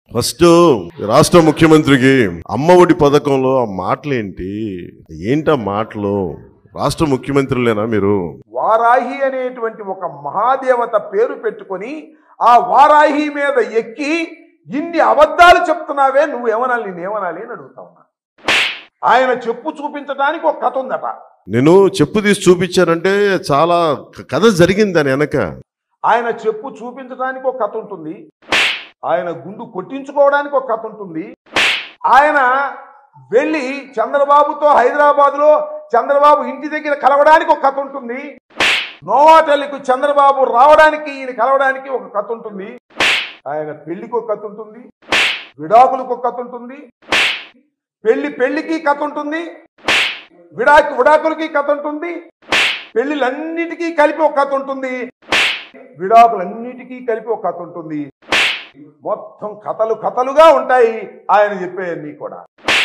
first రాష్ట్ర ముఖ్యమంత్రికి అమ్మ ఒడి పథకంలో ఆ మాటలేంటి ఏంటి ఆ మాటలు రాష్ట్ర ముఖ్యమంత్రులేనా మీరు వారాహి అనేటువంటి ఒక మహాదేవత పేరు పెట్టుకొని ఆ వారాహి మీద ఎక్కి ఇన్ని అబద్ధాలు చెప్తున్నావే నువ్వు ఏమనాలి నేను ఏమనాలి అని అడుగుతా ఉన్నా ఆయన చెప్పు చూపించడానికి ఒక కథ ఉందట నేను చెప్పు తీసి చూపించానంటే చాలా క- కథ జరిగింది దాని వెనక ఆయన చెప్పు చూపించడానికి ఒక కథ ఉంటుంది ఆయన గుండు కొట్టించుకోవడానికి ఒక కథ ఉంటుంది ఆయన వెళ్ళి చంద్రబాబుతో హైదరాబాద్లో చంద్రబాబు ఇంటి దగ్గర కలవడానికి ఒక కథ ఉంటుంది నోవాటల్లికి చంద్రబాబు రావడానికి ఈయన కలవడానికి ఒక కథ ఉంటుంది ఆయన పెళ్లికి ఒక కథ ఉంటుంది విడాకులకు ఒక కథ ఉంటుంది పెళ్లి పెళ్లికి కథ ఉంటుంది విడాకు విడాకులకి కథ ఉంటుంది పెళ్లిలన్నిటికీ కలిపి ఒక కథ ఉంటుంది విడాకులన్నిటికీ కలిపి ఒక కథ ఉంటుంది మొత్తం కథలు కథలుగా ఉంటాయి ఆయన చెప్పేవన్నీ కూడా